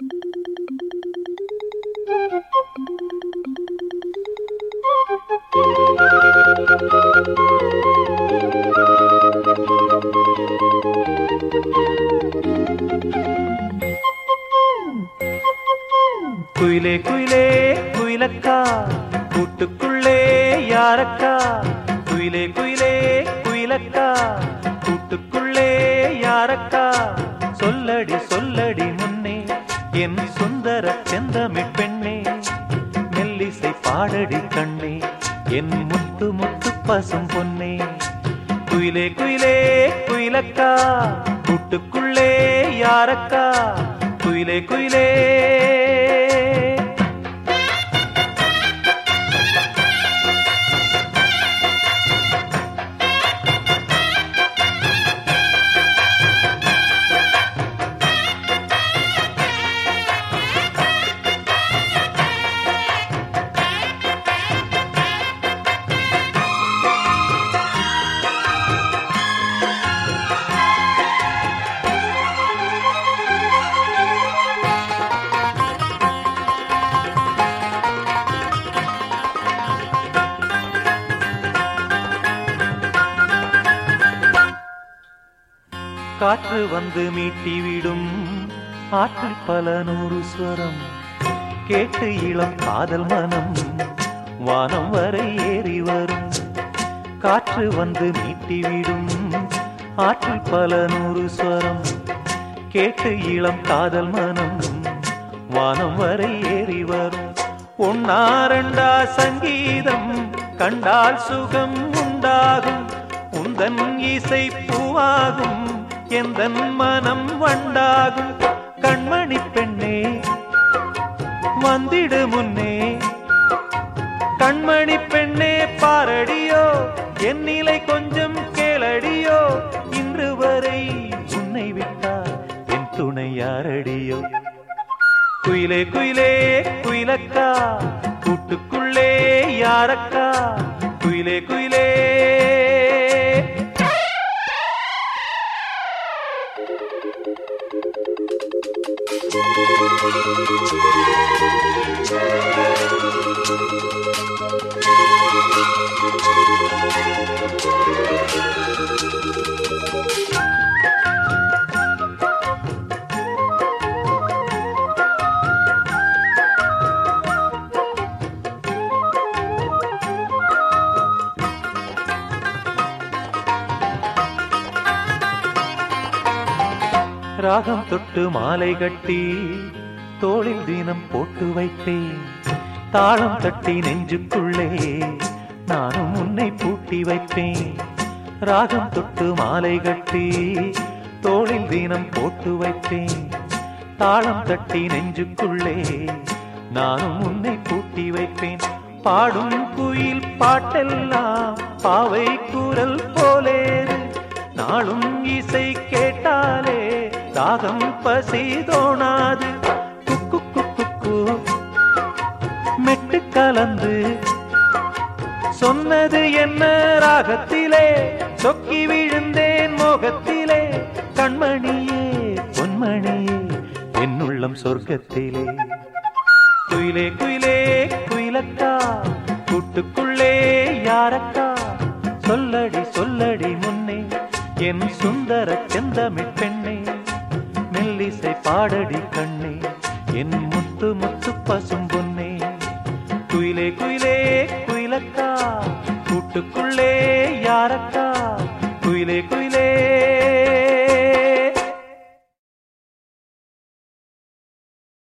குயிலே குயிலே குயிலக்கா கூட்டுக்குள்ளே யாரக்கா குயிலே குயிலே குயிலக்கா கூட்டுக்குள்ளே யாரக்கா சொல்லடி சொல்லடி முன்னே என் சுந்தர செந்தமிழ் பெண்ணே மெல்லிசை பாடடி கண்ணே என் முத்து முத்து பசும் பொன்னே குயிலே குயிலே குயிலக்கா கூட்டுக்குள்ளே யாரக்கா குயிலே குயிலே காற்று வந்து மீட்டிவிடும் ஆற்றில் பல நூறு ஸ்வரம் கேட்டு இளம் காதல் மனம் வானம் வரை ஏறி வரும் காற்று வந்து மீட்டிவிடும் ஆற்றில் பல நூறு ஸ்வரம் கேட்டு இளம் காதல் மனம் வானம் வரை ஏறி வரும் ஒன்னாரண்டா சங்கீதம் கண்டால் சுகம் உண்டாகும் உந்தன் இசை பூவாகும் எந்தன் மனம் வண்டாகும் கண்மணி பெண்ணே வந்திடு முன்னே கண்மணி பெண்ணே பாரடியோ என் நிலை கொஞ்சம் கேளடியோ இன்று வரை உன்னை விட்டால் என் துணை யாரடியோ குயிலே குயிலே குயிலக்கா கூட்டுக்குள்ளே யாரக்கா குயிலே குயிலே ராகம் தொட்டு மாலை கட்டி தோளில் தினம் போட்டு வைத்தேன் தாளம் தட்டி நெஞ்சுக்குள்ளே நானும் உன்னை பூட்டி வைப்பேன் ராகம் தொட்டு மாலை கட்டி தோளில் தினம் போட்டு வைப்பேன் தாளம் தட்டி நெஞ்சுக்குள்ளே நானும் உன்னை பூட்டி வைப்பேன் பாடும் குயில் பாட்டெல்லாம் பாவை குரல் போலேது நாளும் இசை கேட்டாலே தாகம் பசி தோணாது குக்கு குக்கு மெட்டு கலந்து சொன்னது என்ன ராகத்திலே சொக்கி விழுந்தேன் மோகத்திலே கண்மணியே பொன்மணியே என்னுள்ளம் சொர்க்கத்திலே குயிலே குயிலே குயிலக்கா கூட்டுக்குள்ளே யாரக்கா சொல்லடி சொல்லடி முன்னே என் சுந்தர செந்தமிழ் பெண்ணே மெல்லிசை பாடடி கண்ணே என் முத்து முத்து பசும் பொன்னே குயிலே குயிலே குயிலக்கா கூட்டுக்குள்ளே யாரக்கா குயிலே குயிலே